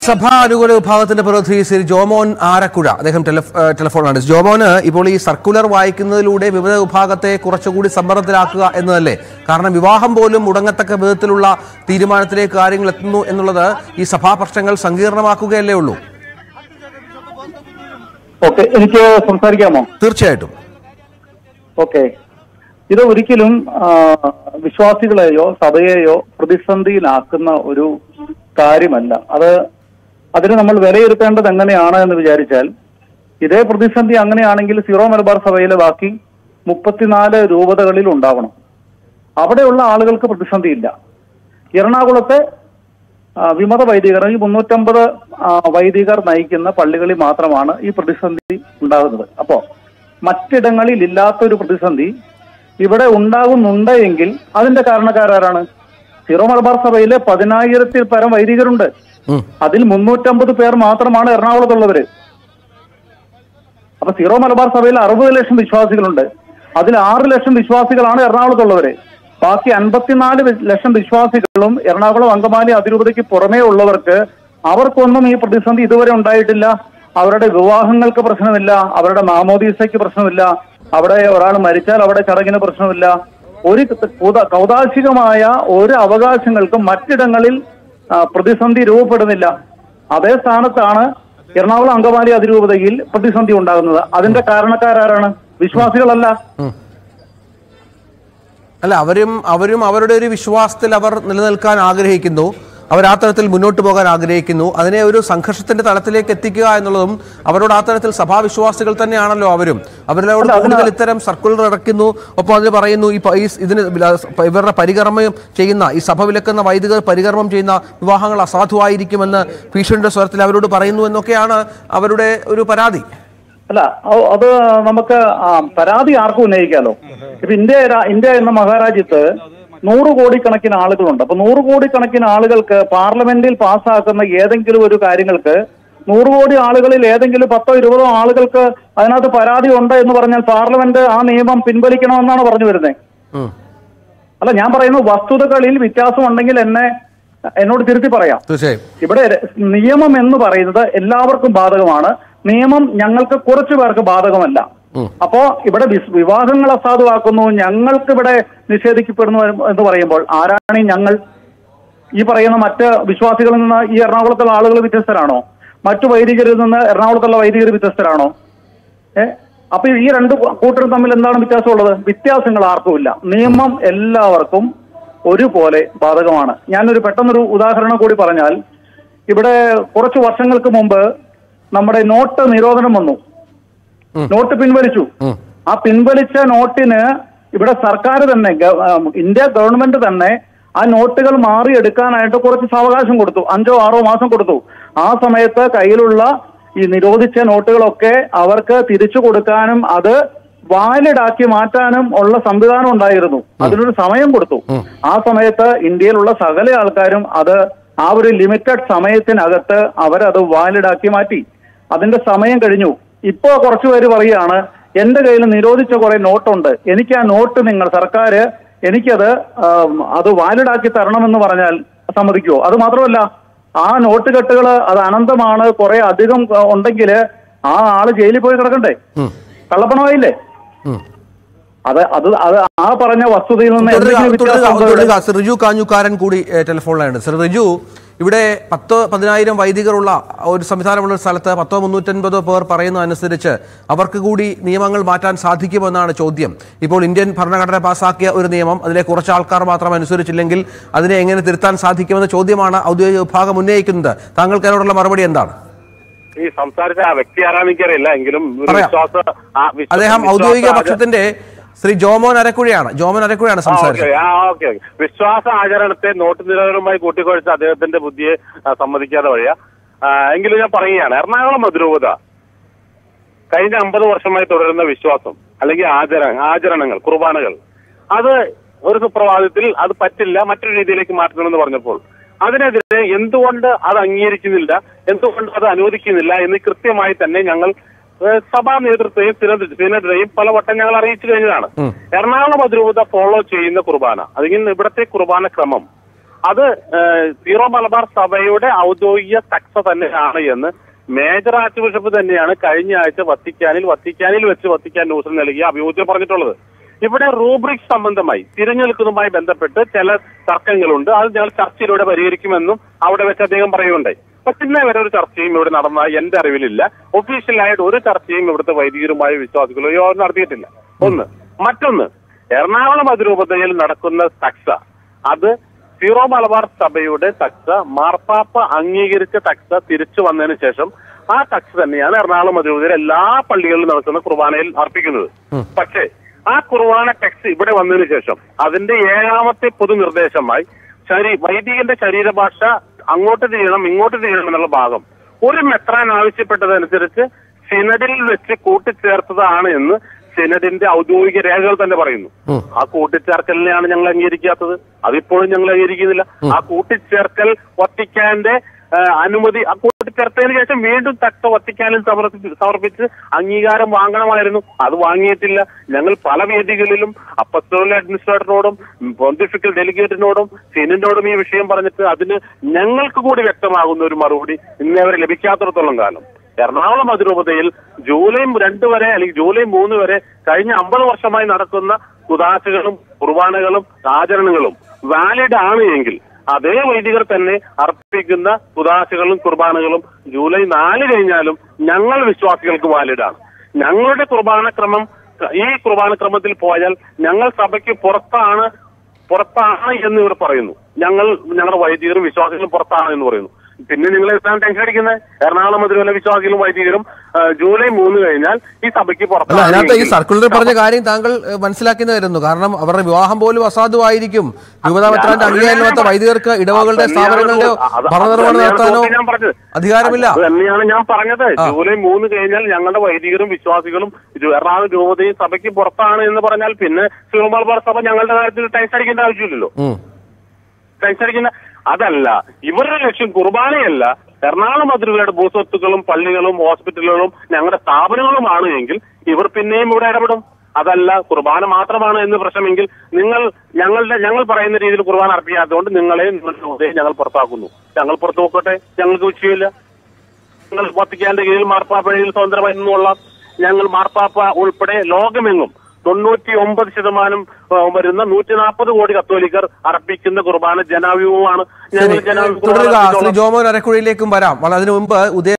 സഭാ അനുകൂല വിഭാഗത്തിന്റെ പ്രതിനിധി ശ്രീ ജോമോൻ ആരക്കുഴ അദ്ദേഹം ടെലഫ്- ഏഹ് ടെലിഫോണാണ് ജോമോന് ഇപ്പോൾ ഈ സർക്കുലർ വായിക്കുന്നതിലൂടെ വിവിധ വിഭാഗത്തെ കുറച്ചുകൂടി സമ്മർദ്ദത്തിലാക്കുക എന്നതല്ലേ കാരണം വിവാഹം പോലും മുടങ്ങത്തക്ക വിധത്തിലുള്ള തീരുമാനത്തിലേക്ക് കാര്യങ്ങൾ എത്തുന്നു എന്നുള്ളത് ഈ സഭാ പ്രശ്നങ്ങൾ സങ്കീർണമാക്കുകയല്ലേ ഉള്ളൂ ഓക്കെ എനിക്ക് സംസാരിക്കാമോ തീർച്ചയായിട്ടും ഓക്കെ ഇത് ഒരിക്കലും ആ, വിശ്വാസികളെയോ സഭയെയോ പ്രതിസന്ധിയിലാക്കുന്ന ഒരു കാര്യമല്ല അത് അതിന് നമ്മൾ വിലയിരുത്തേണ്ടത് എങ്ങനെയാണ് എന്ന് വിചാരിച്ചാൽ ഇതേ പ്രതിസന്ധി അങ്ങനെയാണെങ്കിൽ സീറോ മലബാർ സഭയിലെ ബാക്കി മുപ്പത്തിനാല് രൂപതകളിൽ ഉണ്ടാവണം അവിടെയുള്ള ആളുകൾക്ക് പ്രതിസന്ധിയില്ല എറണാകുളത്തെ ആ, വിമത വൈദികർ ഈ മുന്നൂറ്റമ്പത് ആ, വൈദികർ നയിക്കുന്ന പള്ളികളിൽ മാത്രമാണ് ഈ പ്രതിസന്ധി ഉണ്ടാകുന്നത് അപ്പോ മറ്റിടങ്ങളിൽ ഇല്ലാത്തൊരു പ്രതിസന്ധി ഇവിടെ ഉണ്ടാകുന്നുണ്ട് എങ്കിൽ അതിന്റെ കാരണക്കാരാരാണ് സീറോ മലബാർ സഭയിലെ പതിനായിരത്തിൽ പരം വൈദികരുണ്ട് ഉം. അതിൽ മുന്നൂറ്റമ്പത് പേർ മാത്രമാണ് എറണാകുളത്തുള്ളവര് അപ്പൊ സീറോ മലബാർ സഭയിൽ അറുപത് ലക്ഷം വിശ്വാസികളുണ്ട് അതിൽ ആറ് ലക്ഷം വിശ്വാസികളാണ് എറണാകുളത്തുള്ളവര് ബാക്കി അൻപത്തിനാല് വി- ലക്ഷം വിശ്വാസികളും എറണാകുളം അങ്കമാലി അതിരൂപതയ്ക്ക് പുറമേ ഉള്ളവർക്ക് അവർക്കൊന്നും ഈ പ്രതിസന്ധി ഇതുവരെ ഉണ്ടായിട്ടില്ല അവരുടെ വിവാഹങ്ങൾക്ക് പ്രശ്നമില്ല അവരുടെ മാമോദീസയ്ക്ക് പ്രശ്നമില്ല അവിടെ ഒരാൾ മരിച്ചാൽ അവിടെ ചടങ്ങിന് പ്രശ്നമില്ല ഒരു കൗത- കൗതാശികമായ ഒരു അവകാശങ്ങൾക്കും മറ്റിടങ്ങളിൽ ആ, പ്രതിസന്ധി രൂപപ്പെടുന്നില്ല അതേ സ്ഥാനത്താണ് എറണാകുളം അങ്കമാലി അതിരൂപതയിൽ പ്രതിസന്ധി ഉണ്ടാകുന്നത് അതിന്റെ കാരണക്കാരാരാണ് വിശ്വാസികളല്ല അല്ല അവരും അവരും അവരുടെ ഒരു വിശ്വാസത്തിൽ അവർ നിലനിൽക്കാൻ ആഗ്രഹിക്കുന്നു അവർ ആ തരത്തിൽ മുന്നോട്ട് പോകാൻ ആഗ്രഹിക്കുന്നു അതിനെ ഒരു സംഘർഷത്തിന്റെ തലത്തിലേക്ക് എത്തിക്കുക എന്നുള്ളതും അവരോട് ആ തരത്തിൽ സഭാവിശ്വാസികൾ തന്നെയാണല്ലോ അവരും അവരോട് അല്ല, അതിന് കൂടുതൽ ഇത്തരം സർക്കുലർ ഇറക്കുന്നു ഒപ്പം അതിന് പറയുന്നു ഈ പ- ഈ ഇതിന് വില- ഇവരുടെ പരികർമ്മം ചെയ്യുന്ന ഈ സഭ വിലക്കുന്ന വൈദികർ പരികർമ്മം ചെയ്യുന്ന വിവാഹങ്ങൾ അസാധുവായിരിക്കുമെന്ന് ഭീഷണിയുടെ സ്വരത്തിൽ അവരോട് പറയുന്നു എന്നൊക്കെയാണ് അവരുടെ ഒരു പരാതി അല്ല അ- അത് നമുക്ക് ആ, പരാതി ആർക്കും ഉന്നയിക്കാലോ ഇപ്പൊ ഇന്ത്യ രാ- ഇന്ത്യ എന്ന മഹാരാജ്യത്ത് നൂറ് കോടിക്കണക്കിന് ആളുകളുണ്ട് അപ്പൊ നൂറ് കോടിക്കണക്കിന് ആളുകൾക്ക് പാർലമെന്റിൽ പാസ്സാക്കുന്ന ഏതെങ്കിലും ഒരു കാര്യങ്ങൾക്ക് നൂറ് കോടി ആളുകളിൽ ഏതെങ്കിലും പത്തോ ഇരുപതോ ആളുകൾക്ക് അതിനകത്ത് പരാതി ഉണ്ട് എന്ന് പറഞ്ഞാൽ പാർലമെന്റ് ആ നിയമം പിൻവലിക്കണമെന്നാണ് പറഞ്ഞു വരുന്നത് ഉം. അല്ല ഞാൻ പറയുന്നത് വസ്തുതകളിൽ വ്യത്യാസം ഉണ്ടെങ്കിൽ എന്നെ എന്നോട് തിരുത്തി പറയാം തീർച്ചയായും ഇവിടെ ര- നിയമം എന്ന് പറയുന്നത് എല്ലാവർക്കും ബാധകമാണ് നിയമം ഞങ്ങൾക്ക് കുറച്ചു പേർക്ക് ബാധകമല്ല ഉം. അപ്പോ ഇവിടെ വിസ്- വിവാഹങ്ങൾ അസാധുവാക്കുന്നു ഞങ്ങൾക്ക് ഇവിടെ നിഷേധിക്കപ്പെടുന്നു എന്ന് പറയുമ്പോൾ ആരാണ് ഈ ഞങ്ങൾ ഈ പറയുന്ന മറ്റ് വിശ്വാസികളിൽ നിന്ന് ഈ എറണാകുളത്തുള്ള ആളുകൾ വ്യത്യസ്തരാണോ മറ്റു വൈദികരിൽ നിന്ന് എറണാകുളത്തുള്ള വൈദികർ വ്യത്യസ്തരാണോ ഏ അപ്പൊ ഈ രണ്ട് കൂട്ടരും തമ്മിൽ എന്താണ് വ്യത്യാസമുള്ളത് വ്യത്യാസങ്ങൾ ആർക്കുമില്ല നിയമം എല്ലാവർക്കും ഒരുപോലെ ബാധകമാണ് ഞാനൊരു പെട്ടെന്നൊരു ഉദാഹരണം കൂടി പറഞ്ഞാൽ ഇവിടെ കുറച്ച് വർഷങ്ങൾക്ക് മുമ്പ് നമ്മുടെ നോട്ട് നിരോധനം വന്നു നോട്ട് പിൻവലിച്ചു ഉം. ആ പിൻവലിച്ച നോട്ടിന് ഇവിടെ സർക്കാർ തന്നെ ഗവ- ആ, ഇന്ത്യ ഗവൺമെന്റ് തന്നെ ആ നോട്ടുകൾ മാറിയെടുക്കാനായിട്ട് കുറച്ച് സാവകാശം കൊടുത്തു അഞ്ചോ ആറോ മാസം കൊടുത്തു ആ സമയത്ത് കയ്യിലുള്ള ഈ നിരോധിച്ച നോട്ടുകളൊക്കെ അവർക്ക് തിരിച്ചു കൊടുക്കാനും അത് വാലിഡ് ആക്കി മാറ്റാനും ഉള്ള സംവിധാനം ഉണ്ടായിരുന്നു അതിനൊരു സമയം കൊടുത്തു ആ സമയത്ത് ഇന്ത്യയിലുള്ള സകല ആൾക്കാരും അത് ആ ഒരു ലിമിറ്റഡ് സമയത്തിനകത്ത് അവരത് വാലിഡ് ആക്കി മാറ്റി അതിന്റെ സമയം കഴിഞ്ഞു ഇപ്പോ കുറച്ചു പേര് പറയുകയാണ് എന്റെ കയ്യിൽ നിരോധിച്ച കുറെ നോട്ടുണ്ട് എനിക്ക് ആ നോട്ട് നിങ്ങൾ സർക്കാർ എനിക്കത് ആം, അത് വാലിഡ് ആക്കി തരണമെന്ന് പറഞ്ഞാൽ സമ്മതിക്കുമോ അത് മാത്രമല്ല ആ നോട്ട് കെട്ടുകൾ അത് അനന്തമാണ് കുറെ അധികം ഉണ്ടെങ്കിൽ ആ ആള് ജയിലിൽ പോയി കിടക്കണ്ടേ ഉം. കള്ളപ്പണമായില്ലേ ഉം. അത് അത് അത് ആ പറഞ്ഞ വസ്തുതയിൽ നിന്ന് തുടരുക, എന്തെങ്കിലും തുടരുക, വ്യത്യാസം ഉണ്ടോ ഇവിടെ? തുടരുക. ശ്രീ റിജു കാഞ്ഞുകാരൻ കൂടി ഏ, ടെലിഫോണിലാണ് ശ്രീ റിജു ഇവിടെ പത്ത് പതിനായിരം വൈദികരുള്ള ഒരു സംവിധാനമുള്ള ഒരു സ്ഥലത്ത് പത്തോ മുന്നൂറ്റൻപതോ പേർ പറയുന്ന അനുസരിച്ച് അവർക്ക് കൂടി നിയമങ്ങൾ മാറ്റാൻ സാധിക്കുമെന്നാണ് ചോദ്യം ഇപ്പോൾ ഇന്ത്യൻ ഭരണഘടന പാസാക്കിയ ഒരു നിയമം അതിലെ കുറച്ച് ആൾക്കാർ മാത്രം അനുസരിച്ചില്ലെങ്കിൽ അതിനെ എങ്ങനെ തിരുത്താൻ സാധിക്കുമെന്ന ചോദ്യമാണ് ഔദ്യോഗിക വിഭാഗം ഉന്നയിക്കുന്നത് താങ്കൾക്ക് അതിനോടുള്ള മറുപടി എന്താണ് ഈ സംസാരിച്ച ആ വ്യക്തി ആരാന്ന് എനിക്കറിയില്ല എങ്കിലും ഒരു പറയാം. വിശ്വാസ ആ വിശ്വ- അദ്ദേഹം വിശ്വാസ ഔദ്യോഗിക ആച- പക്ഷത്തിന്റെ ശ്രീ ജോമോൻ അരക്കുഴയാണ് ജോമോൻ അരക്കുഴയാണ് ആ, ഓക്കേ, സംസാരിച്ചത് ആ, ഓക്കേ, ഓക്കേ. വിശ്വാസ ആചരണത്തെ നോട്ട് നിരോധനവുമായി കൂട്ടിക്കുഴച്ച് അദ്ദേഹത്തിന്റെ ബുദ്ധിയെ ആ, സമ്മതിക്കാതെ വഴിയാ ആ, എങ്കിലും ഞാൻ പറയുകയാണ് എറണാകുളം അതിരൂപത കഴിഞ്ഞ അമ്പത് വർഷമായി തുടരുന്ന വിശ്വാസം അല്ലെങ്കിൽ ആചര ആചരണങ്ങൾ കുർബാനകൾ അത് ഒരു സുപ്രഭാതത്തിൽ അത് പറ്റില്ല മറ്റൊരു രീതിയിലേക്ക് മാറ്റണമെന്ന് പറഞ്ഞപ്പോൾ അതിനെതിരെ എന്തുകൊണ്ട് അത് അംഗീകരിക്കുന്നില്ല എന്തുകൊണ്ട് അത് അനുവദിക്കുന്നില്ല എന്ന് കൃത്യമായി തന്നെ ഞങ്ങൾ ഏഹ്, സഭാ നേതൃത്വത്തെയും സിനഡ് സിനഡിനെയും പലവട്ടം ഞങ്ങൾ അറിയിച്ചു കഴിഞ്ഞതാണ് എറണാകുളം അതിരൂപത ഫോളോ ചെയ്യുന്ന കുർബാന അല്ലെങ്കിൽ ഇവിടുത്തെ കുർബാന ക്രമം അത് ഏഹ്, സീറോ മലബാർ സഭയുടെ ഔദ്യോഗിക തക്സ തന്നെയാണ് എന്ന് മേജർ ആർച്ച് ബിഷപ്പ് തന്നെയാണ് കഴിഞ്ഞ ആഴ്ച വത്തിക്കാനിൽ വത്തിക്കാനിൽ വെച്ച് വത്തിക്കാൻ ന്യൂസിൽ നൽകിയ അഭിമുഖത്തിൽ പറഞ്ഞിട്ടുള്ളത് ഇവിടെ റൂബ്രിക്സ് സംബന്ധമായി തിരഞ്ഞെടുക്കുന്നതുമായി ബന്ധപ്പെട്ട് ചില തർക്കങ്ങളുണ്ട് അത് ഞങ്ങൾ ചർച്ചയിലൂടെ പരിഹരിക്കുമെന്നും അവിടെ വെച്ച് അദ്ദേഹം പറയുകയുണ്ടായി പക്ഷെ ഇന്നേ വരെ ഒരു ചർച്ചയും ഇവിടെ നടന്നതായി എന്റെ അറിവിലില്ല ഒഫീഷ്യലായിട്ട് ഒരു ചർച്ചയും ഇവിടുത്തെ വൈദികരുമായ വിശ്വാസികളോ യോഗം നടത്തിയിട്ടില്ല ഒന്ന് മറ്റൊന്ന് എറണാകുളം അതിരൂപതയിൽ നടക്കുന്ന തക്സ അത് സീറോ മലബാർ സഭയുടെ തക്സ മാർപ്പാപ്പ അംഗീകരിച്ച തക്സ തിരിച്ചു വന്നതിന് ശേഷം ആ തക്സ തന്നെയാണ് എറണാകുളം അതിരൂപതയിൽ എല്ലാ പള്ളികളിലും നടക്കുന്ന കുർബാനയിൽ അർപ്പിക്കുന്നത് പക്ഷേ ആ കുർബാന ടെക്സ്റ്റ് ഇവിടെ വന്നതിന് ശേഷം അതിന്റെ ഏഴാമത്തെ പൊതുനിർദ്ദേശമായി ശരീ വൈദികന്റെ ശരീരഭാഷ അങ്ങോട്ട് ചെയ്യണം ഇങ്ങോട്ട് ചെയ്യണം എന്നുള്ള ഭാഗം ഒരു മെത്രാൻ ആവശ്യപ്പെട്ടതനുസരിച്ച് സിനഡിൽ വെച്ച് കൂട്ടിച്ചേർത്തതാണ് എന്ന് സിനഡിന്റെ ഔദ്യോഗിക രേഖകൾ തന്നെ പറയുന്നു ആ കൂട്ടിച്ചേർക്കലിനെയാണ് ഞങ്ങൾ അംഗീകരിക്കാത്തത് അതിപ്പോഴും ഞങ്ങൾ അംഗീകരിക്കുന്നില്ല ആ കൂട്ടിച്ചേർക്കൽ വത്തിക്കാന്റെ ആ, അനുമതി ആ കൂട്ടിച്ചേർത്തതിന് ശേഷം വീണ്ടും തക്ക വത്തിക്കാനിൽ സമർപ്പിച്ച് സമർപ്പിച്ച് അംഗീകാരം വാങ്ങണമായിരുന്നു അത് വാങ്ങിയിട്ടില്ല ഞങ്ങൾ പല വേദികളിലും അപ്പസ്റ്റോല അഡ്മിനിസ്ട്രേറ്ററിനോടും പൊന്തിഫിക്കൽ ഡെലിഗേറ്റിനോടും സിനിനോടും ഈ വിഷയം പറഞ്ഞിട്ട് അതിന് ഞങ്ങൾക്ക് കൂടി വ്യക്തമാകുന്ന ഒരു മറുപടി ഇന്നേ വരെ ലഭിക്കാത്തിടത്തോളം കാലം എറണാകുളം അതിരൂപതയിൽ ജൂലൈ രണ്ട് വരെ അല്ലെങ്കിൽ ജൂലൈ മൂന്ന് വരെ കഴിഞ്ഞ അമ്പത് വർഷമായി നടക്കുന്ന കുദാശകളും കുർബാനകളും ആചരണങ്ങളും വാലിഡ് ആണ് എങ്കിൽ അതേ വൈദികർ തന്നെ അർപ്പിക്കുന്ന കുദാശകളും കുർബാനകളും ജൂലൈ നാല് കഴിഞ്ഞാലും ഞങ്ങൾ വിശ്വാസികൾക്ക് വാലിഡാണ് ഞങ്ങളുടെ കുർബാനക്രമം ഈ കുർബാനക്രമത്തിൽ പോയാൽ ഞങ്ങൾ സഭയ്ക്ക് പുറത്താണ് പുറത്താണ് എന്ന് ഇവർ പറയുന്നു ഞങ്ങൾ ഞങ്ങളുടെ വൈദികരും വിശ്വാസികളും പുറത്താണ് എന്ന് പറയുന്നു പിന്നെ നിങ്ങൾ എന്താണ് ടെൻഷൻ അടിക്കുന്നത് എറണാകുളം മുതലുള്ള വിശ്വാസികളും വൈദികരും ആ, ജൂലൈ മൂന്ന് കഴിഞ്ഞാൽ ഈ സഭയ്ക്ക് അല്ല അതിനകത്ത് ഈ പുറത്താണ് സർക്കുലറിൽ പറഞ്ഞ കാര്യം താങ്കൾ ഏഹ്, മനസ്സിലാക്കുന്നതായിരുന്നു കാരണം അവരുടെ വിവാഹം പോലും അസാധുവായിരിക്കും യുവതാപത്രാന്റെ അംഗീകാരമില്ലാത്ത വൈദികർക്ക് ഇടവകളുടെ സ്ഥാപനങ്ങളുടെ ഭരണനിർവഹണം നടത്താനോ അധികാരമില്ല അത് തന്നെയാണ് ഞാൻ പറഞ്ഞത് ജൂലൈ മൂന്ന് കഴിഞ്ഞാൽ ഞങ്ങളുടെ വൈദികരും വിശ്വാസികളും ഇത് എറണാകുളം രൂപതയും സഭയ്ക്ക് പുറത്താണ് എന്ന് പറഞ്ഞാൽ പിന്നെ സിറോമലബാർ സഭ ഞങ്ങളുടെ കാര്യത്തിൽ ടെൻഷൻ അടിക്കേണ്ട ആവശ്യമില്ലല്ലോ ഉം. ടെൻഷൻ അടിക്കുന്ന അതല്ല ഇവരുടെ ലക്ഷ്യം കുർബാനയല്ല എറണാകുളം അതിരുകളുടെ ഭൂസ്വത്തുക്കളും പള്ളികളും ഹോസ്പിറ്റലുകളും ഞങ്ങളുടെ സ്ഥാപനങ്ങളുമാണ് എങ്കിൽ ഇവർ പിന്നെയും ഇവിടെ ഇടപെടും അതല്ല കുർബാന മാത്രമാണ് എന്ന് പ്രശ്നമെങ്കിൽ നിങ്ങൾ ഞങ്ങളുടെ ഞങ്ങൾ പറയുന്ന രീതിയിൽ കുർബാന അർപ്പിക്കാത്തതുകൊണ്ട് നിങ്ങളെ നിങ്ങളുടെ ഹൃദയം ഞങ്ങൾ പുറത്താക്കുന്നു ഞങ്ങൾ പുറത്തു പോക്കട്ടെ ഞങ്ങൾക്ക് വിഷയമില്ല ഞങ്ങൾ വത്തിക്കാന്റെ കീഴിൽ മാർപ്പാപ്പയിൽ സ്വതന്ത്രമായി നിന്നുള്ള ഞങ്ങൾ മാർപ്പാപ്പ ഉൾപ്പെടെ ലോകമെങ്ങും തൊണ്ണൂറ്റി ഒമ്പത് ശതമാനം ആ, വരുന്ന നൂറ്റി നാൽപ്പത് കോടി കത്തോലിക്കർ അർപ്പിക്കുന്ന കുർബാന ജനാവ്യൂഹമാണ് ഞങ്ങൾ ശരി ജനാവ്യൂഹം തുടരുക ശ്രീ അർപ്പിച്ചോളാം. ജോമോൻ അരക്കുഴയിലേക്കും വരാം വളരെ അതിനു മുമ്പ് ഉദയ